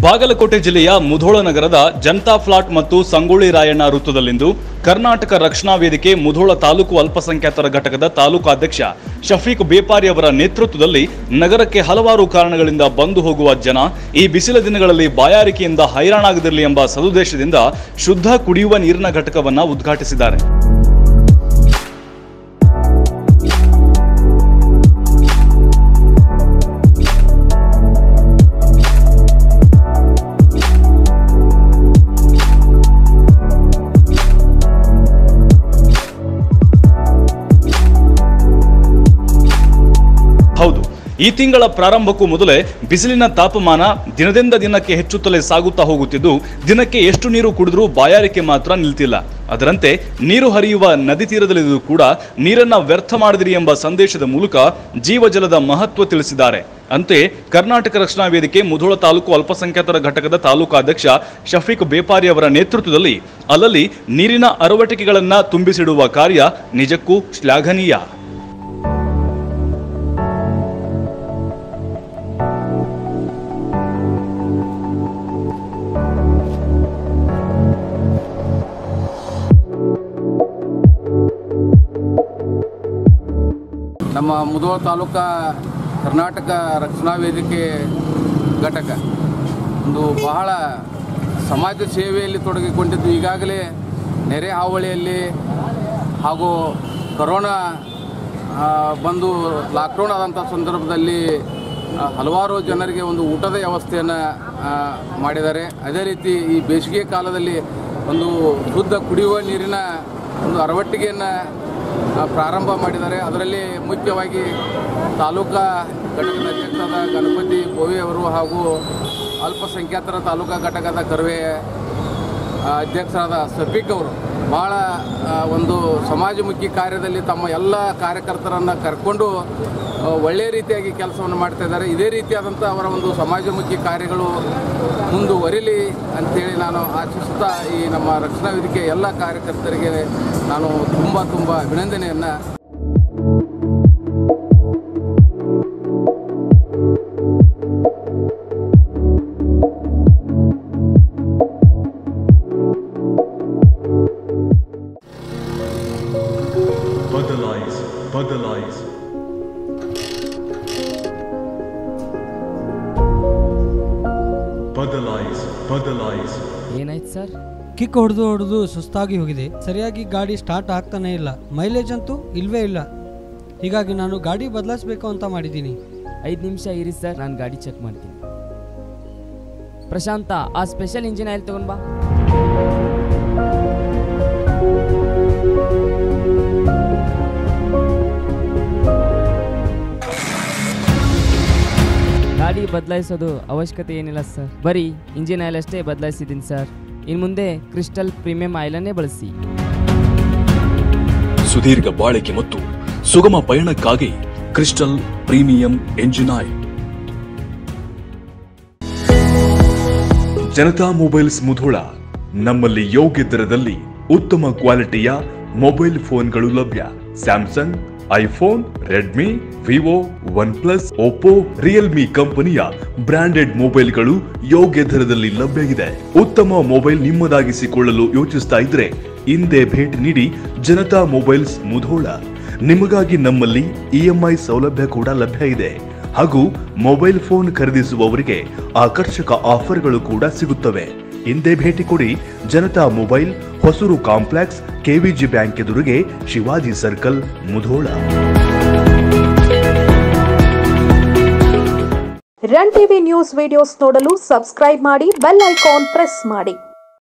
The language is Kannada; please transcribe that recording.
ಬಾಗಲಕೋಟೆ ಜಿಲ್ಲೆಯ ಮುಧೋಳ ನಗರದ ಜನತಾ ಫ್ಲಾಟ್ ಮತ್ತು ಸಂಗೊಳ್ಳಿ ರಾಯಣ್ಣ ವೃತ್ತದಲ್ಲಿಂದು ಕರ್ನಾಟಕ ರಕ್ಷಣಾ ವೇದಿಕೆ ಮುಧೋಳ ತಾಲೂಕು ಅಲ್ಪಸಂಖ್ಯಾತರ ಘಟಕದ ತಾಲೂಕು ಅಧ್ಯಕ್ಷ ಶಫೀಕ್ ಬೇಪಾರಿ ಅವರ ನೇತೃತ್ವದಲ್ಲಿ ನಗರಕ್ಕೆ ಹಲವಾರು ಕಾರಣಗಳಿಂದ ಬಂದು ಹೋಗುವ ಜನ ಈ ಬಿಸಿಲ ದಿನಗಳಲ್ಲಿ ಬಾಯಾರಿಕೆಯಿಂದ ಹೈರಾಣಾಗದಿರಲಿ ಎಂಬ ಸದುದ್ದೇಶದಿಂದ ಶುದ್ಧ ಕುಡಿಯುವ ನೀರಿನ ಘಟಕವನ್ನ ಉದ್ಘಾಟಿಸಿದ್ದಾರೆ ಹೌದು ಈ ತಿಂಗಳ ಪ್ರಾರಂಭಕ್ಕೂ ಮೊದಲೇ ಬಿಸಿಲಿನ ತಾಪಮಾನ ದಿನದಿಂದ ದಿನಕ್ಕೆ ಹೆಚ್ಚುತ್ತಲೇ ಸಾಗುತ್ತಾ ಹೋಗುತ್ತಿದ್ದು ದಿನಕ್ಕೆ ಎಷ್ಟು ನೀರು ಕುಡಿದ್ರೂ ಬಾಯಾರಿಕೆ ಮಾತ್ರ ನಿಲ್ತಿಲ್ಲ ಅದರಂತೆ ನೀರು ಹರಿಯುವ ನದಿ ತೀರದಲ್ಲಿದ್ದು ಕೂಡ ನೀರನ್ನ ವ್ಯರ್ಥ ಮಾಡದಿರಿ ಎಂಬ ಸಂದೇಶದ ಮೂಲಕ ಜೀವಜಲದ ಮಹತ್ವ ತಿಳಿಸಿದ್ದಾರೆ ಅಂತೆ ಕರ್ನಾಟಕ ರಕ್ಷಣಾ ವೇದಿಕೆ ಮುಧೋಳ ತಾಲೂಕು ಅಲ್ಪಸಂಖ್ಯಾತರ ಘಟಕದ ತಾಲೂಕು ಅಧ್ಯಕ್ಷ ಶಫೀಕ್ ಬೇಪಾರಿ ಅವರ ನೇತೃತ್ವದಲ್ಲಿ ಅಲ್ಲಲ್ಲಿ ನೀರಿನ ಅರವಟಿಕೆಗಳನ್ನ ತುಂಬಿಸಿಡುವ ಕಾರ್ಯ ನಿಜಕ್ಕೂ ಶ್ಲಾಘನೀಯ ನಮ್ಮ ಮುಧೋಳ ತಾಲೂಕಾ ಕರ್ನಾಟಕ ರಕ್ಷಣಾ ವೇದಿಕೆ ಘಟಕ ಒಂದು ಬಹಳ ಸಮಾಜ ಸೇವೆಯಲ್ಲಿ ತೊಡಗಿಕೊಂಡಿದ್ದು ಈಗಾಗಲೇ ನೆರೆ ಹಾವಳಿಯಲ್ಲಿ ಹಾಗೂ ಕೊರೋನಾ ಆ, ಬಂದು ಲಾಕ್ಡೌನ್ ಆದಂಥ ಸಂದರ್ಭದಲ್ಲಿ ಆ, ಹಲವಾರು ಜನರಿಗೆ ಒಂದು ಊಟದ ವ್ಯವಸ್ಥೆಯನ್ನು ಮಾಡಿದ್ದಾರೆ ಅದೇ ರೀತಿ ಈ ಬೇಸಿಗೆ ಕಾಲದಲ್ಲಿ ಒಂದು ಶುದ್ಧ ಕುಡಿಯುವ ನೀರಿನ ಒಂದು ಅರವಟ್ಟಿಗೆಯನ್ನು ಆ, ಪ್ರಾರಂಭ ಮಾಡಿದ್ದಾರೆ ಅದರಲ್ಲಿ ಮುಖ್ಯವಾಗಿ ತಾಲೂಕಾ ಘಟಕದ ಅಧ್ಯಕ್ಷರಾದ ಗಣಪತಿ ಬೋವಿ ಅವರು ಹಾಗೂ ಅಲ್ಪಸಂಖ್ಯಾತರ ತಾಲೂಕಾ ಘಟಕದ ಕರ್ವೆ ಆ, ಅಧ್ಯಕ್ಷರಾದ ಸಫೀಕ್ ಅವರು ಭಾಳ ಆ, ಒಂದು ಸಮಾಜಮುಖಿ ಕಾರ್ಯದಲ್ಲಿ ತಮ್ಮ ಎಲ್ಲ ಕಾರ್ಯಕರ್ತರನ್ನು ಕರ್ಕೊಂಡು ಆ, ಒಳ್ಳೆಯ ರೀತಿಯಾಗಿ ಕೆಲಸವನ್ನು ಮಾಡ್ತಾ ಇದ್ದಾರೆ ಇದೇ ರೀತಿಯಾದಂಥ ಅವರ ಒಂದು ಸಮಾಜಮುಖಿ ಕಾರ್ಯಗಳು ಮುಂದುವರಿಲಿ ಅಂತೇಳಿ ನಾನು ಆಶಿಸುತ್ತಾ ಈ ನಮ್ಮ ರಕ್ಷಣಾ ವೇದಿಕೆ ಎಲ್ಲ ಕಾರ್ಯಕರ್ತರಿಗೆ ನಾನು ತುಂಬ ತುಂಬ ಅಭಿನಂದನೆಯನ್ನು ಬದಲಾಯಿಸು ಬದಲಾಯಿಸು ಬದಲಾಯಿಸು ಬದಲಾಯಿಸು ಏನಾಯ್ತು ಸರ್ ಕಿಕ್ ಹೊಡೆದು ಹೊಡೆದು ಸುಸ್ತಾಗಿ ಹೋಗಿದೆ ಸರಿಯಾಗಿ ಗಾಡಿ ಸ್ಟಾರ್ಟ್ ಆಗ್ತಾನೇ ಇಲ್ಲ ಮೈಲೇಜ್ ಅಂತೂ ಇಲ್ವೇ ಇಲ್ಲ ಹೀಗಾಗಿ ನಾನು ಗಾಡಿ ಬದಲಾಯಿಸಬೇಕು ಅಂತ ಮಾಡಿದ್ದೀನಿ ಐದು ನಿಮಿಷ ಇರಿ ಸರ್ ನಾನು ಗಾಡಿ ಚೆಕ್ ಮಾಡ್ತೀನಿ ಪ್ರಶಾಂತ ಆ ಸ್ಪೆಷಲ್ ಇಂಜಿನ್ ಆಯಿಲ್ ತಗೊಂಡ್ ಬಾ ಗಾಡಿ ಬದಲಾಯಿಸೋದು ಅವಶ್ಯಕತೆ ಏನಿಲ್ಲ ಸರ್ ಬರೀ ಇಂಜಿನ್ ಆಯಿಲ್ ಅಷ್ಟೇ ಬದಲಾಯಿಸಿದ್ದೀನಿ ಸರ್ ಇನ್ನು ಮುಂದೆ ಕ್ರಿಸ್ಟಲ್ ಪ್ರೀಮಿಯಂ ಆಯಿಲನ್ನೇ ಬಳಸಿ ಸುದೀರ್ಘ ಬಾಳಿಕೆ ಮತ್ತು ಸುಗಮ ಪಯಣಕ್ಕಾಗಿ crystal premium engine oil Janata mobiles Mudhol ನಮ್ಮಲ್ಲಿ ಯೋಗ್ಯ ದರದಲ್ಲಿ ಉತ್ತಮ ಕ್ವಾಲಿಟಿಯ ಮೊಬೈಲ್ ಫೋನ್ಗಳು ಲಭ್ಯ Samsung iPhone Redmi Vivo OnePlus Oppo Realme ಕಂಪನಿಯ ಬ್ರಾಂಡೆಡ್ ಮೊಬೈಲ್ಗಳು ಯೋಗ್ಯ ದರದಲ್ಲಿ ಲಭ್ಯ ಇದೆ ಉತ್ತಮ ಮೊಬೈಲ್ ನಿಮ್ಮದಾಗಿಸಿಕೊಳ್ಳಲು ಯೋಚಿಸ್ತಾ ಇದ್ರೆ ಹಿಂದೆ ಭೇಟಿ ನೀಡಿ ಜನತಾ ಮೊಬೈಲ್ಸ್ ಮುಧೋಳ ನಿಮಗಾಗಿ ನಮ್ಮಲ್ಲಿ ಇಎಂಐ ಸೌಲಭ್ಯ ಕೂಡ ಲಭ್ಯ ಇದೆ ಹಾಗೂ ಮೊಬೈಲ್ ಫೋನ್ ಖರೀದಿಸುವವರಿಗೆ ಆಕರ್ಷಕ ಆಫರ್ಗಳು ಕೂಡ ಸಿಗುತ್ತವೆ ಹಿಂದೆ ಭೇಟಿ ಕೊಡಿ Janata mobile Hosur complex KVG bank ಎದುರಿಗೆ Shivaji circle Mudhol run TV news videos ನೋಡಲು ಸಬ್ಸ್ಕ್ರೈಬ್ ಮಾಡಿ ಬೆಲ್ ಐಕಾನ್ ಪ್ರೆಸ್ ಮಾಡಿ